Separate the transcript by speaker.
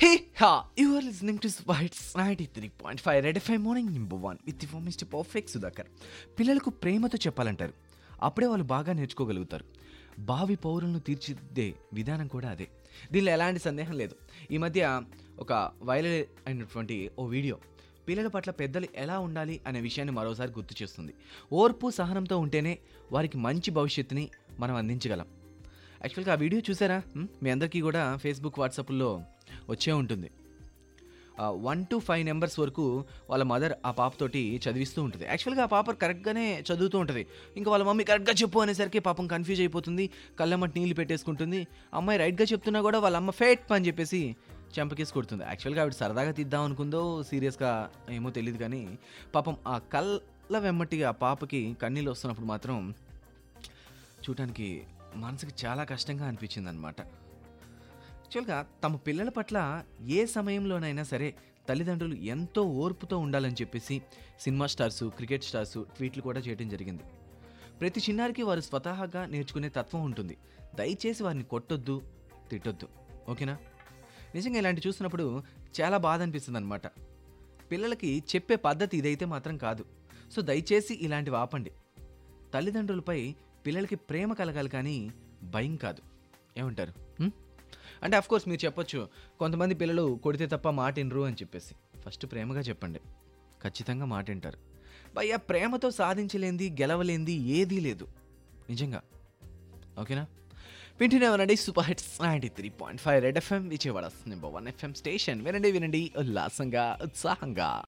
Speaker 1: Hey, ha! You are listening to Whites 93.5 Red FM Morning Number 1 with the form Mr. Perfect Sudhakar. పిల్లలకు ప్రేమతో చెప్పాలంటారు అప్పుడే వాళ్ళు బాగా నేర్చుకోగలుగుతారు భావి పౌరులను తీర్చిదిద్దే విధానం కూడా అదే దీనిలో ఎలాంటి సందేహం లేదు ఈ మధ్య ఒక వైరల్ అయినటువంటి ఓ వీడియో పిల్లల పట్ల పెద్దలు ఎలా ఉండాలి అనే విషయాన్ని మరోసారి గుర్తు చేస్తుంది ఓర్పు సహనంతో ఉంటేనే వారికి మంచి భవిష్యత్తుని మనం అందించగలం యాక్చువల్గా ఆ వీడియో చూసారా మ్? మీ అందరికీ కూడా ఫేస్బుక్ వాట్సాప్లో వచ్చే ఉంటుంది వన్ టు ఫైవ్ నెంబర్స్ వరకు వాళ్ళ మదర్ ఆ పాపతోటి చదివిస్తూ ఉంటుంది యాక్చువల్గా ఆ పాప కరెక్ట్గానే చదువుతూ ఉంటుంది ఇంకా వాళ్ళ మమ్మీ కరెక్ట్గా చెప్పు అనేసరికి పాపం కన్ఫ్యూజ్ అయిపోతుంది కళ్ళమ్మటి నీళ్ళు పెట్టేసుకుంటుంది అమ్మాయి రైట్గా చెప్తున్నా కూడా వాళ్ళ అమ్మ ఫేట్ అని చెప్పేసి చెంపకేసి కొడుతుంది యాక్చువల్గా ఆవిడ సరదాగా తీద్దాం అనుకుందో సీరియస్గా ఏమో తెలియదు కానీ పాపం ఆ కళ్ళ వెమ్మటిగా ఆ పాపకి కన్నీళ్ళు వస్తున్నప్పుడు మాత్రం చూడటానికి మనసుకి చాలా కష్టంగా అనిపించింది అనమాట యాక్చువల్గా తమ పిల్లల పట్ల ఏ సమయంలోనైనా సరే తల్లిదండ్రులు ఎంతో ఓర్పుతో ఉండాలని చెప్పేసి సినిమా స్టార్స్ క్రికెట్ స్టార్స్ ట్వీట్లు కూడా చేయడం జరిగింది ప్రతి చిన్నారికి వారు స్వతహాగా నేర్చుకునే తత్వం ఉంటుంది దయచేసి వారిని కొట్టొద్దు తిట్టొద్దు ఓకేనా నిజంగా ఇలాంటి చూసినప్పుడు చాలా బాధ అనిపిస్తుంది అనమాట పిల్లలకి చెప్పే పద్ధతి ఇదైతే మాత్రం కాదు సో దయచేసి ఇలాంటివి ఆపండి తల్లిదండ్రులపై పిల్లలకి ప్రేమ కలగాలి కానీ భయం కాదు ఏమంటారు హ్మ్? అంటే అఫ్ కోర్స్ మీరు చెప్పొచ్చు కొంతమంది పిల్లలు కొడితే తప్ప మాట వినరు అని చెప్పేసి ఫస్ట్ ప్రేమగా చెప్పండి ఖచ్చితంగా మాట వింటారు భయ్యా ప్రేమతో సాధించలేంది గెలవలేంది ఏదీ లేదు నిజంగా ఓకేనా వింటూనే ఉండండి super hits ninety three point five red FM Vijayawada number one FM station వినండి వినండి ఉల్లాసంగా ఉత్సాహంగా